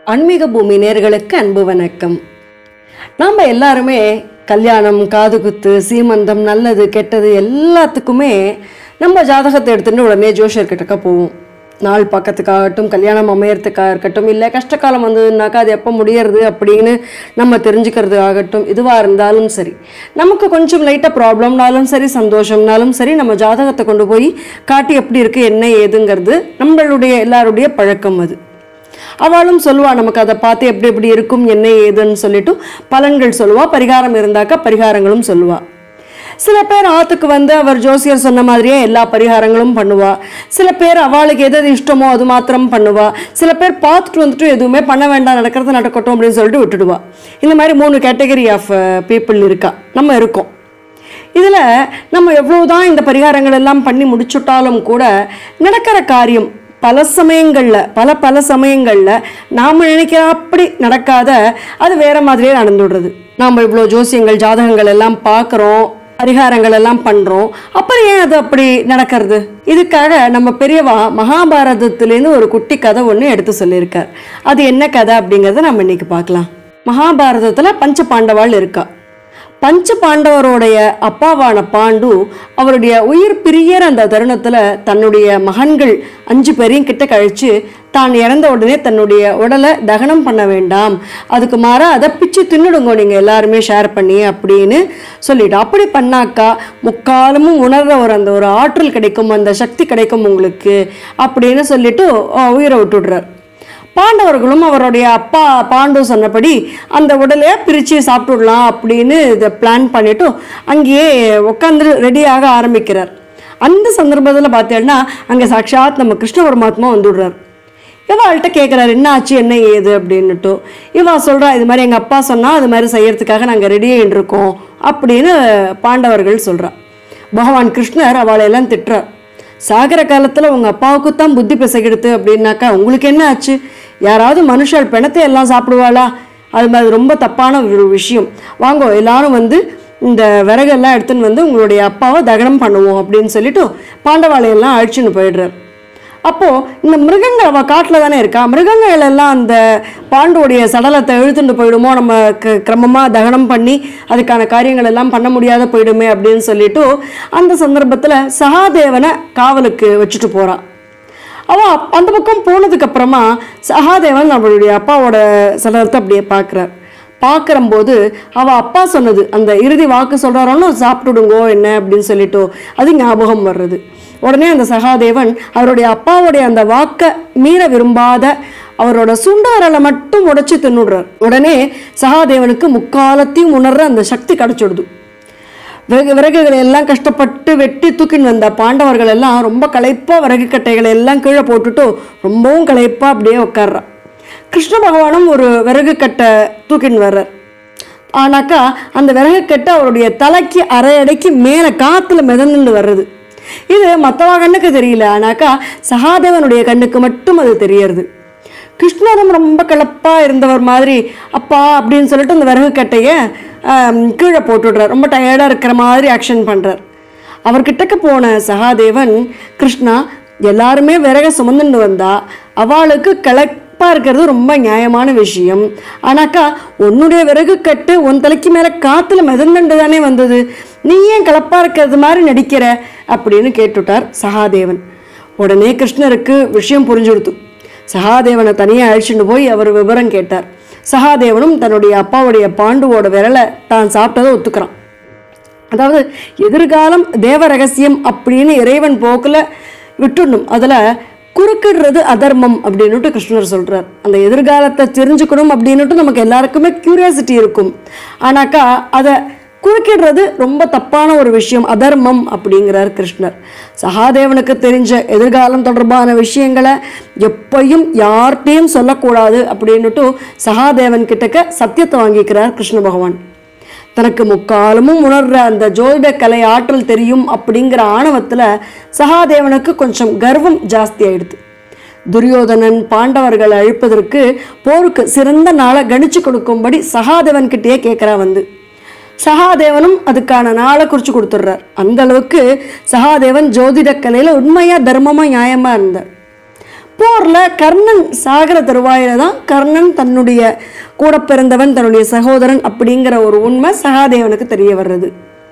ஆன்மீக பூமி நேர்களுக்கு அன்பு வணக்கம் நாம் எல்லாருமே கல்யாணம் காதுகுத்து சீமந்தம் நல்லது கெட்டது எல்லாத்துக்குமே நம்ம ஜாதகத்தை எடுத்துட்டு உடனே ஜோஷியர்கிட்டக்க போவோம் நாள் பக்கத்துக்காகட்டும் கல்யாணம் அமையறதுக்காக இருக்கட்டும் இல்லை கஷ்டகாலம் வந்ததுனாக்கா அது எப்போ முடியறது அப்படின்னு நம்ம தெரிஞ்சுக்கிறது ஆகட்டும் இதுவாக இருந்தாலும் சரி நமக்கு கொஞ்சம் லைட்டாக ப்ராப்ளம்னாலும் சரி சந்தோஷம்னாலும் சரி நம்ம ஜாதகத்தை கொண்டு போய் காட்டி எப்படி இருக்குது என்ன ஏதுங்கிறது நம்மளுடைய எல்லாருடைய பழக்கம் அது அவளும் சொல்லுவா நமக்கு அதை பார்த்து எப்படி எப்படி இருக்கும் என்ன ஏதுன்னு சொல்லிட்டு பலன்கள் சொல்லுவா பரிகாரம் இருந்தாக்கா பரிகாரங்களும் சொல்லுவா சில பேர் ஆத்துக்கு வந்து அவர் ஜோசியர் சொன்ன மாதிரியே எல்லா பரிகாரங்களும் பண்ணுவா சில பேர் அவளுக்கு எது எது இஷ்டமோ அது மாத்திரம் பண்ணுவா சில பேர் பார்த்துட்டு வந்துட்டு எதுவுமே பண்ண வேண்டாம் நடக்கிறது நடக்கட்டும் அப்படின்னு சொல்லிட்டு விட்டுடுவா இந்த மாதிரி மூணு கேட்டகரி ஆஃப் பீப்புள் இருக்கா நம்ம இருக்கோம் இதில் நம்ம எவ்வளவுதான் இந்த பரிகாரங்கள் எல்லாம் பண்ணி முடிச்சுட்டாலும் கூட நடக்கிற காரியம் பல சமயங்களில் பல பல சமயங்களில் நாம் நினைக்கிற அப்படி நடக்காத அது வேற மாதிரியே நடந்துடுறது நாம் இவ்வளோ ஜோசியங்கள் ஜாதகங்கள் எல்லாம் பார்க்குறோம் பரிகாரங்கள் எல்லாம் பண்ணுறோம் அப்புறம் ஏன் அது அப்படி நடக்கிறது இதுக்காக நம்ம பெரியவா மகாபாரதத்துலேருந்து ஒரு குட்டி கதை ஒன்று எடுத்து சொல்லியிருக்கார் அது என்ன கதை அப்படிங்கிறத நம்ம இன்னைக்கு பார்க்கலாம் மகாபாரதத்தில் பஞ்ச பாண்டவாள் இருக்கா பஞ்ச பாண்டவருடைய அப்பாவான பாண்டு அவருடைய உயிர் பிரியற அந்த தருணத்தில் தன்னுடைய மகன்கள் அஞ்சு பேரையும் கிட்ட கழிச்சு தான் இறந்த உடனே தன்னுடைய உடலை தகனம் பண்ண வேண்டாம் அதுக்கு மாறா அதை பிச்சு தின்னுடுங்க நீங்கள் எல்லாருமே ஷேர் பண்ணி அப்படின்னு சொல்லிட்டு அப்படி பண்ணாக்கா முக்காலமும் உணர்ற ஒரு அந்த ஒரு ஆற்றல் கிடைக்கும் அந்த சக்தி கிடைக்கும் உங்களுக்கு அப்படின்னு சொல்லிட்டு அஹ், உயிரை விட்டுடுறார் பாண்டவர்களும் அவருடைய அப்பா பாண்டு சொன்னபடி அந்த உடலையே பிரித்து சாப்பிட்டுடலாம் அப்படின்னு இதை பிளான் பண்ணிட்டு அங்கேயே உட்காந்து ரெடியாக ஆரம்பிக்கிறார் அந்த சந்தர்ப்பத்தில் பார்த்தீங்கன்னா அங்கே சாட்சாத் நம்ம கிருஷ்ண பரமாத்மா வந்துடுறார் இவாள்கிட்ட கேட்குறாரு என்ன ஆச்சு என்ன ஏது அப்படின்னுட்டு இவா சொல்கிறா இது மாதிரி எங்கள் அப்பா சொன்னால் அது மாதிரி செய்யறதுக்காக நாங்கள் ரெடியாக இருக்கோம் அப்படின்னு பாண்டவர்கள் சொல்றா பகவான் கிருஷ்ணர் அவளையெல்லாம் திட்டுறார் சாகர காலத்தில் உங்கள் அப்பாவுக்கு தான் புத்தி பிசகிடுது அப்படின்னாக்கா உங்களுக்கு என்ன ஆச்சு யாராவது மனுஷால் பிணத்தை எல்லாம் சாப்பிடுவாளா அது மாதிரி ரொம்ப தப்பான ஒரு விஷயம் வாங்கோ எல்லாரும் வந்து இந்த விறகெல்லாம் எடுத்துன்னு வந்து உங்களுடைய அப்பாவை தகனம் பண்ணுவோம் அப்படின்னு சொல்லிட்டு பாண்டவாளையெல்லாம் அழிச்சுன்னு போயிடுறார் அப்போது இந்த மிருகங்கள் அவள் காட்டில் தானே இருக்கா மிருகங்கள் எல்லாம் அந்த பாண்டுடைய சடலத்தை இழுத்துட்டு போயிடுமோ நம்ம க கிரமமாக தகனம் பண்ணி அதுக்கான காரியங்கள் எல்லாம் பண்ண முடியாத போயிடுமே அப்படின்னு சொல்லிட்டு அந்த சந்தர்ப்பத்தில் சகாதேவனை காவலுக்கு வச்சுட்டு போகிறான் அவள் அப்- அந்த பக்கம் போனதுக்கு அப்புறமா சகாதேவன் அவளுடைய அப்பாவோட சடலத்தை அப்படியே பார்க்குறார் பார்க்குறம்போது அவள் அப்பா சொன்னது அந்த இறுதி வாக்கு சொல்கிறாரோன்னு சாப்பிட்டுடுங்கோ என்ன அப்படின்னு சொல்லிட்டு அது ஞாபகம் வர்றது உடனே அந்த சகாதேவன் அவருடைய அப்பாவுடைய அந்த வாக்கை மீற விரும்பாத அவரோட சுண்டாரலை மட்டும் உடைச்சு தின்னுடுறார் உடனே சகாதேவனுக்கு முக்காலத்தையும் உணர்ற அந்த சக்தி கிடைச்சிடுது விறகு விறகுகளை எல்லாம் கஷ்டப்பட்டு வெட்டி தூக்கின்னு வந்த பாண்டவர்கள் எல்லாம் ரொம்ப களைப்பாக விறகு கட்டைகளை எல்லாம் கீழே போட்டுட்டு ரொம்பவும் களைப்பாக அப்படியே உட்கார்றா கிருஷ்ண பகவானும் ஒரு விறகு கட்டை தூக்கின்னு வர்றார் ஆனாக்கா அந்த விறகு கட்டை அவருடைய தலைக்கு அரை அடைக்கு மேலே காற்றுல மிதந்துன்னு வர்றது இது மற்றவா கண்ணுக்கு தெரியல ஆனாக்கா சகாதேவனுடைய கண்ணுக்கு மட்டும் அது தெரியறது கிருஷ்ணரும் ரொம்ப கலப்பாக இருந்தவர் மாதிரி அப்பா அப்படின்னு சொல்லிட்டு அந்த விறகு கட்டையை ஆம், கீழே போட்டுடுறார் ரொம்ப டயர்டாக இருக்கிற மாதிரி ஆக்ஷன் பண்ணுறார் அவர்கிட்டக்க போன சகாதேவன் கிருஷ்ணா எல்லாருமே விறக சுமந்துட்டு வந்தா அவளுக்கு கலப்பாக இருக்கிறது ரொம்ப நியாயமான விஷயம் ஆனாக்கா உன்னுடைய விறகு கட்டு உன் தலைக்கு மேலே காற்றுல மிதந்துண்டு தானே வந்தது நீ ஏன் கலப்பாக இருக்கிறது மாதிரி நடிக்கிற அப்படின்னு கேட்டுட்டார் சகாதேவன் உடனே கிருஷ்ணருக்கு விஷயம் புரிஞ்சுடுத்து சகாதேவனை தனியாக அழைச்சிட்டு போய் அவர் விவரம் கேட்டார் சகாதேவனும் தன்னுடைய அப்பாவுடைய பாண்டுவோட விரலை தான் சாப்பிட்டதை ஒத்துக்கிறான் அதாவது எதிர்காலம் தேவ ரகசியம் அப்படின்னு இறைவன் போக்கில் விட்டுடணும் அதில் குறுக்கிடுறது அதர்மம் அப்படின்னுட்டு கிருஷ்ணர் சொல்கிறார் அந்த எதிர்காலத்தை தெரிஞ்சுக்கணும் அப்படின்னுட்டு நமக்கு எல்லாருக்குமே க்யூரியாசிட்டி இருக்கும் ஆனாக்கா அதை குறுக்கிடுறது ரொம்ப தப்பான ஒரு விஷயம் அதர்மம் அப்படிங்கிறார் கிருஷ்ணர் சகாதேவனுக்கு தெரிஞ்ச எதிர்காலம் தொடர்பான விஷயங்களை எப்பையும் யார்கிட்டையும் சொல்லக்கூடாது அப்படின்னுட்டு சகாதேவன் கிட்டக்க சத்தியத்தை வாங்கிக்கிறார் கிருஷ்ண பகவான் தனக்கு முக்காலமும் உணர்ற அந்த ஜோதிட கலை ஆற்றல் தெரியும் அப்படிங்கிற ஆணவத்தில் சகாதேவனுக்கு கொஞ்சம் கர்வம் ஜாஸ்தி ஆயிடுது துரியோதனன் பாண்டவர்களை அழிப்பதற்கு போருக்கு சிறந்த நாளை கணிச்சு கொடுக்கும்படி சகாதேவன் கிட்டேயே கேட்குறா வந்து சகாதேவனும் அதுக்கான நாளை குறித்து கொடுத்துட்றார் அந்த அளவுக்கு சகாதேவன் ஜோதிட கலையில் உண்மையாக தர்மமாக நியாயமாக இருந்தார் போரில் கர்ணன் சாகர தருவாயில தான் கர்ணன் தன்னுடைய கூட பிறந்தவன் தன்னுடைய சகோதரன் அப்படிங்கிற ஒரு உண்மை சகாதேவனுக்கு தெரிய வர்றது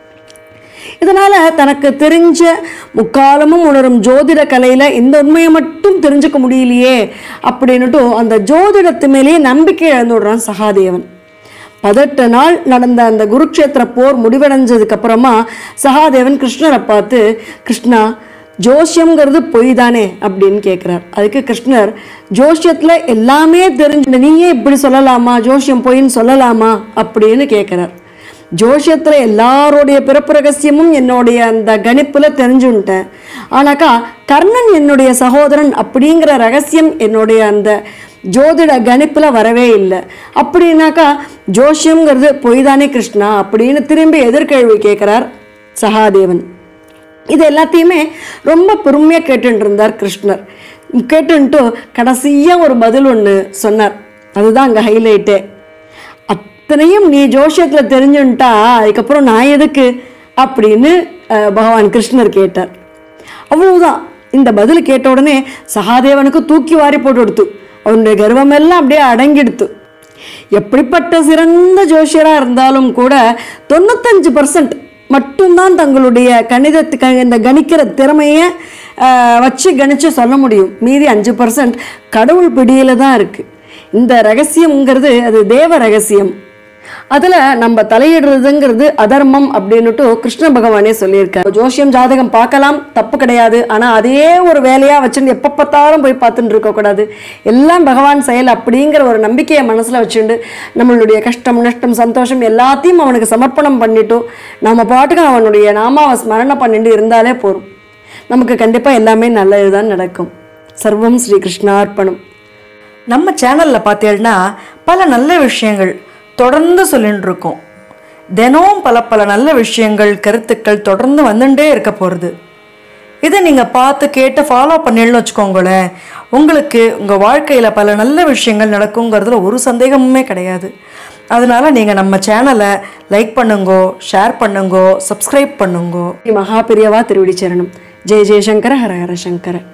இதனால் தனக்கு தெரிஞ்ச முக்காலமும் உணரும் ஜோதிட கலையில் இந்த உண்மையை மட்டும் தெரிஞ்சுக்க முடியலையே அப்படின்னுட்டு அந்த ஜோதிடத்து மேலேயே நம்பிக்கை இழந்து விடுறான் சகாதேவன் பதினெட்டு நாள் நடந்த அந்த குருக்ஷேத்திர போர் முடிவடைஞ்சதுக்கு அப்புறமா சகாதேவன் கிருஷ்ணரை பார்த்து கிருஷ்ணா ஜோசியம்ங்கிறது பொய் தானே அப்படின்னு கேட்குறார் அதுக்கு கிருஷ்ணர் ஜோசியத்தில் எல்லாமே தெரிஞ்சு நீயே இப்படி சொல்லலாமா ஜோசியம் பொய்ன்னு சொல்லலாமா அப்படின்னு கேட்குறார் ஜோஷியத்தில் எல்லாருடைய பிறப்பு ரகசியமும் என்னுடைய அந்த கணிப்பில் தெரிஞ்சுன்ட்டேன் ஆனாக்கா கர்ணன் என்னுடைய சகோதரன் அப்படிங்கிற ரகசியம் என்னுடைய அந்த ஜோதிட கணிப்பில் வரவே இல்லை அப்படின்னாக்கா ஜோஷியம்ங்கிறது பொய்தானே கிருஷ்ணா அப்படின்னு திரும்பி எதிர்கேள்வி கேட்குறார் சகாதேவன் இது எல்லாத்தையுமே ரொம்ப பொறுமையாக கேட்டுட்டு இருந்தார் கிருஷ்ணர் கேட்டுன்ட்டு கடைசியாக ஒரு பதில் ஒன்று சொன்னார் அதுதான் அங்கே ஹைலைட்டே அத்தனையும் நீ ஜோஷியத்தில் தெரிஞ்சுன்ட்டா அதுக்கப்புறம் நான் எதுக்கு அப்படின்னு அஹ், பகவான் கிருஷ்ணர் கேட்டார் அவ்வளவுதான் இந்த பதில் கேட்ட உடனே சகாதேவனுக்கு தூக்கி வாரி போட்டு கொடுத்து அவனுடைய கர்வமெல்லாம் அப்படியே அடங்கிடுத்து எப்படிப்பட்ட சிறந்த ஜோஷியராக இருந்தாலும் கூட தொண்ணூத்தஞ்சு பர்சன்ட் மட்டும்தான் தங்களுடைய கணிதத்துக்கு இந்த கணிக்கிற திறமையை ஆஹ், வச்சு கணிச்சு சொல்ல முடியும் மீதி அஞ்சு பர்சன்ட் கடவுள் பிடியில தான் இருக்குது இந்த ரகசியம்ங்கிறது அது தேவ ரகசியம் அதில் நம்ம தலையிடுறதுங்கிறது அதர்மம் அப்படின்னுட்டு கிருஷ்ண பகவானே சொல்லியிருக்காரு ஜோசியம் ஜாதகம் பார்க்கலாம் தப்பு கிடையாது ஆனால் அதே ஒரு வேலையாக வச்சுட்டு எப்போ பார்த்தாலும் போய் பார்த்துட்டு இருக்கக்கூடாது எல்லாம் பகவான் செயல் அப்படிங்கிற ஒரு நம்பிக்கையை மனசில் வச்சுண்டு நம்மளுடைய கஷ்டம் நஷ்டம் சந்தோஷம் எல்லாத்தையும் அவனுக்கு சமர்ப்பணம் பண்ணிட்டு நம்ம பாட்டுக்கு அவனுடைய நாமாவை ஸ்மரணை பண்ணிட்டு இருந்தாலே போதும் நமக்கு கண்டிப்பாக எல்லாமே நல்லது தான் நடக்கும் சர்வம் ஸ்ரீ கிருஷ்ணார்ப்பணம் நம்ம சேனலில் பார்த்தீங்கன்னா பல நல்ல விஷயங்கள் தொடர்ந்து சொல்லிட்டு இருக்கோம் தினம் பல பல நல்ல விஷயங்கள் கருத்துக்கள் தொடர்ந்து வந்துட்டே இருக்க போகிறது இதை நீங்கள் பார்த்து கேட்டு ஃபாலோ பண்ணிடணும்னு வச்சுக்கோங்களேன் உங்களுக்கு உங்கள் வாழ்க்கையில் பல நல்ல விஷயங்கள் நடக்குங்கிறதுல ஒரு சந்தேகமுமே கிடையாது அதனால நீங்கள் நம்ம சேனலை லைக் பண்ணுங்கோ ஷேர் பண்ணுங்கோ சப்ஸ்கிரைப் பண்ணுங்கோ ஸ்ரீ மகாபிரியவா திருவிடி சரணம் ஜெய ஜெயசங்கர ஹர ஹர சங்கர